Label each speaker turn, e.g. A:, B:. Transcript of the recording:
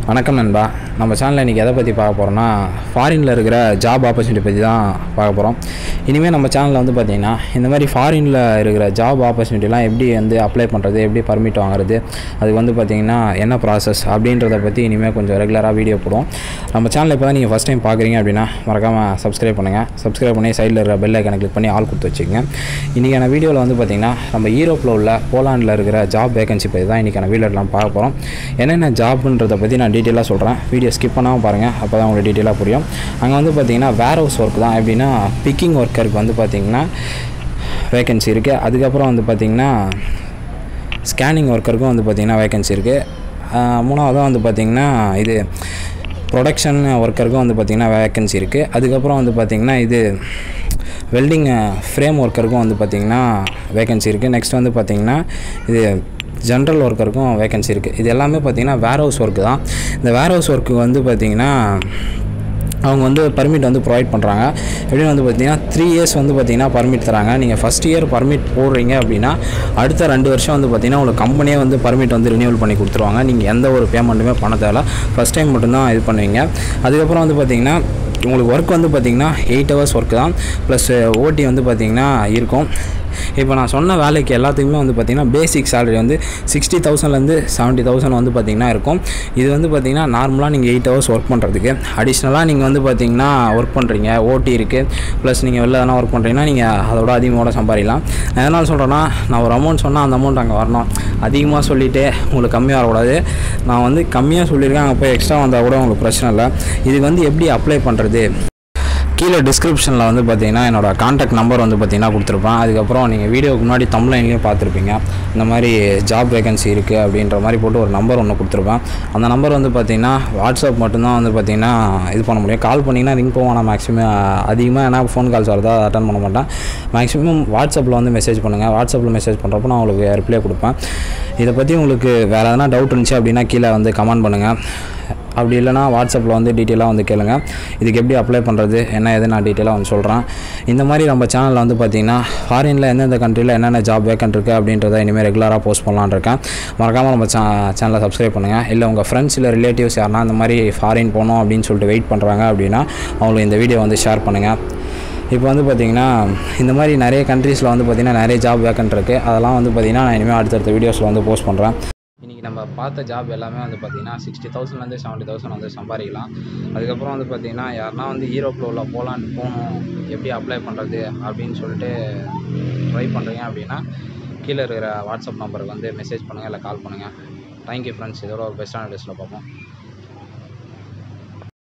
A: வணக்கம் நண்பா நம்ம சேனலில் இன்றைக்கி எதை பற்றி பார்க்க போகிறோம்னா ஃபாரினில் இருக்கிற ஜாப் ஆப்பர்ச்சுனிட்டி பற்றி தான் பார்க்க போகிறோம் இனிமேல் நம்ம சேனலில் வந்து பார்த்திங்கன்னா இந்த மாதிரி ஃபாரினில் இருக்கிற ஜாப் ஆப்பர்ச்சுனிட்டிலாம் எப்படி வந்து அப்ளை பண்ணுறது எப்படி பர்மிட் வாங்குறது அதுக்கு வந்து பார்த்திங்கன்னா என்ன ப்ராசஸ் அப்படின்றத பற்றி இனிமேல் கொஞ்சம் ரெகுலராக வீடியோ போடுவோம் நம்ம சேனலில் இப்போ தான் நீங்கள் ஃபஸ்ட் டைம் பார்க்குறீங்க அப்படின்னா மறக்காமல் சப்ஸ்கிரைப் பண்ணுங்கள் சப்ஸ்கிரைப் பண்ணி சைடில் இருக்கிற பெல் ஐக்கனை கிளிக் பண்ணி ஆல் கொடுத்து வச்சுக்கோங்க இன்றைக்கான வீடியோவில் வந்து பார்த்திங்கன்னா நம்ம ஈரோப்பில் உள்ள போலாண்டில் இருக்கிற ஜாப் வேகன்சி பற்றி தான் இன்றைக்கான வீடியோலாம் பார்க்க போகிறோம் என்னென்ன ஜாப்ன்றதை பற்றி நான் டீட்டெயிலாக சொல்கிறேன் வீடியோ ஸ்கிப் பண்ணாமல் பாருங்கள் அப்போ தான் உங்களுக்கு டீட்டெயிலாக புரியும் அங்கே வந்து பார்த்திங்கன்னா வேர் ஹவுஸ் ஒர்க் தான் எப்படின்னா பிக்கிங் ஒர்க்கருக்கு வந்து பார்த்திங்கன்னா வேகன்சி இருக்குது அதுக்கப்புறம் வந்து பார்த்திங்கன்னா ஸ்கேனிங் ஒர்க்கருக்கும் வந்து பார்த்திங்கன்னா வேகன்சி இருக்குது மூணாவதாக வந்து பார்த்திங்கன்னா இது ப்ரொடக்ஷன் ஒர்க்கருக்கும் வந்து பார்த்திங்கன்னா வேகன்சி இருக்குது அதுக்கப்புறம் வந்து பார்த்திங்கன்னா இது வெல்டிங் ஃப்ரேம் ஒர்க்கருக்கும் வந்து பார்த்திங்கன்னா வேகன்சி இருக்குது நெக்ஸ்ட் வந்து பார்த்திங்கன்னா இது ஜென்ரல் ஒர்க்கருக்கும் வேகன்சி இருக்குது இது எல்லாமே பார்த்திங்கன்னா வேர் ஹவுஸ் ஒர்க்கு தான் இந்த வேர் ஹவுஸ் ஒர்க்கு வந்து பார்த்திங்கன்னா அவங்க வந்து பர்மிட் வந்து ப்ரொவைட் பண்ணுறாங்க எப்படின்னு வந்து பார்த்தீங்கன்னா த்ரீ இயர்ஸ் வந்து பார்த்தீங்கன்னா பர்மிட் தராங்க நீங்கள் ஃபஸ்ட் இயர் பர்மிட் போடுறீங்க அப்படின்னா அடுத்த ரெண்டு வருஷம் வந்து பார்த்தீங்கன்னா உங்களுக்கு கம்பெனியே வந்து பர்மிட் வந்து ரினியூவல் பண்ணி கொடுத்துருவாங்க நீங்கள் எந்த ஒரு பேமெண்ட்டுமே பண்ண தேவையில்ல ஃபஸ்ட் டைம் மட்டும்தான் இது பண்ணுவீங்க அதுக்கப்புறம் வந்து பார்த்தீங்கன்னா உங்களுக்கு ஒர்க் வந்து பார்த்திங்கன்னா எயிட் ஹவர்ஸ் ஒர்க் தான் ப்ளஸ் ஓடி வந்து பார்த்திங்கன்னா இருக்கும் இப்போ நான் சொன்ன வேலைக்கு எல்லாத்துக்குமே வந்து பார்த்திங்கன்னா பேசிக் சேலரி வந்து சிக்ஸ்டி தௌசண்ட்லேருந்து செவன்ட்டி தௌசண்ட் வந்து பார்த்திங்கன்னா இருக்கும் இது வந்து பார்த்திங்கன்னா நார்மலாக நீங்கள் எயிட் ஹவர்ஸ் ஒர்க் பண்ணுறதுக்கு அடிஷ்னலாக நீங்கள் வந்து பார்த்திங்கன்னா ஒர்க் பண்ணுறீங்க ஓடி இருக்குது ப்ளஸ் நீங்கள் வெளில எதனா ஒர்க் பண்ணுறீங்கன்னா நீங்கள் அதோட அதிகமாக சம்பாதிக்கலாம் நான் எதனால் சொல்கிறேன்னா நான் ஒரு அமௌண்ட் சொன்னால் அந்த அமௌண்ட் அங்கே வரணும் அதிகமாக சொல்லிவிட்டு உங்களுக்கு கம்மியாக வரக்கூடாது நான் வந்து கம்மியாக சொல்லியிருக்கேன் அங்கே போய் எக்ஸ்ட்ரா வந்தால் கூட உங்களுக்கு பிரச்சனை இல்லை இதுக்கு வந்து எப்படி அப்ளை பண்ணுறது கீழே டிஸ்கிரிப்ஷனில் வந்து பார்த்தீங்கன்னா என்னோட காண்டாக்ட் நம்பர் வந்து பார்த்தீங்கன்னா கொடுத்துருப்பேன் அதுக்கப்புறம் நீங்கள் வீடியோக்கு முன்னாடி தம்ப்லைன்லேயும் பார்த்துருப்பீங்க இந்த மாதிரி ஜாப் வேகன்சி இருக்குது அப்படின்ற மாதிரி போட்டு ஒரு நம்பர் ஒன்று கொடுத்துருப்பேன் அந்த நம்பர் வந்து பார்த்தீங்கன்னா வாட்ஸ்அப் மட்டும்தான் வந்து பார்த்தீங்கன்னா இது பண்ண முடியும் கால் பண்ணிங்கன்னா ரிங் போவோம் நான் மேக்ஸிமம் அதிகமாக ஏன்னா ஃபோன் கால்ஸ் வரதா அட்டன் பண்ண மாட்டேன் மேக்ஸிமம் வாட்ஸ்அப்பில் வந்து மெசேஜ் பண்ணுங்கள் வாட்ஸ்அப்பில் மெசேஜ் பண்ணுறப்போ நான் உங்களுக்கு ரிப்ளை கொடுப்பேன் இதை பற்றி உங்களுக்கு வேறு எதனா டவுட் இருந்துச்சு அப்படின்னா கீழே வந்து கமெண்ட் பண்ணுங்கள் அப்படி இல்லைனா வாட்ஸ்அப்பில் வந்து டீட்டெயிலாக வந்து கேளுங்க இதுக்கு எப்படி அப்ளை பண்ணுறது என்ன எது நான் டீட்டெயிலாக வந்து சொல்கிறேன் இந்த மாதிரி நம்ம சேனலில் வந்து பார்த்திங்கன்னா ஃபாரினில் எந்தெந்த கண்ட்ரியில் என்னென்ன ஜாப் வேக்கன்ட் இருக்குது அப்படின்றத இனிமேல் ரெகுலராக போஸ்ட் பண்ணலான்னு இருக்கேன் மறக்காமல் நம்ம சே சேனலை சப்ஸ்கிரைப் பண்ணுங்கள் இல்லை உங்கள் ஃப்ரெண்ட்ஸ் இல்லை ரிலேட்டிவ்ஸ் யாருனா இந்த மாதிரி ஃபாரின் போகணும் அப்படின்னு சொல்லிட்டு வெயிட் பண்ணுறாங்க அப்படின்னா அவங்களுக்கு இந்த வீடியோ வந்து ஷேர் பண்ணுங்கள் இப்போ வந்து பார்த்திங்கன்னா இந்த மாதிரி நிறைய கண்ட்ரீஸில் வந்து பார்த்திங்கன்னா நிறைய ஜாப் வேக்கன்ட் இருக்குது அதெல்லாம் வந்து பார்த்திங்கன்னா நான் இனிமேல் அடுத்தடுத்த வீடியோஸில் வந்து போஸ்ட் பண்ணுறேன் இன்றைக்கி நம்ம பார்த்த ஜாப் எல்லாமே வந்து பார்த்திங்கன்னா சிக்ஸ்டி தௌசண்ட்லேருந்து செவன்ட்டி தௌசண்ட் வந்து சம்பாதிக்கலாம் அதுக்கப்புறம் வந்து பார்த்திங்கன்னா யாருனா வந்து ஈரோப்பில் உள்ள போலான்னு போகணும் எப்படி அப்ளை பண்ணுறது அப்படின்னு சொல்லிட்டு ட்ரை பண்ணுறீங்க அப்படின்னா கீழே இருக்கிற வாட்ஸ்அப் நம்பருக்கு வந்து மெசேஜ் பண்ணுங்கள் இல்லை கால் பண்ணுங்கள் தேங்க்யூ ஃப்ரெண்ட்ஸ் இதோட ஒரு பெஸ்ட்டான லிஸ்ட்டில் பார்ப்போம்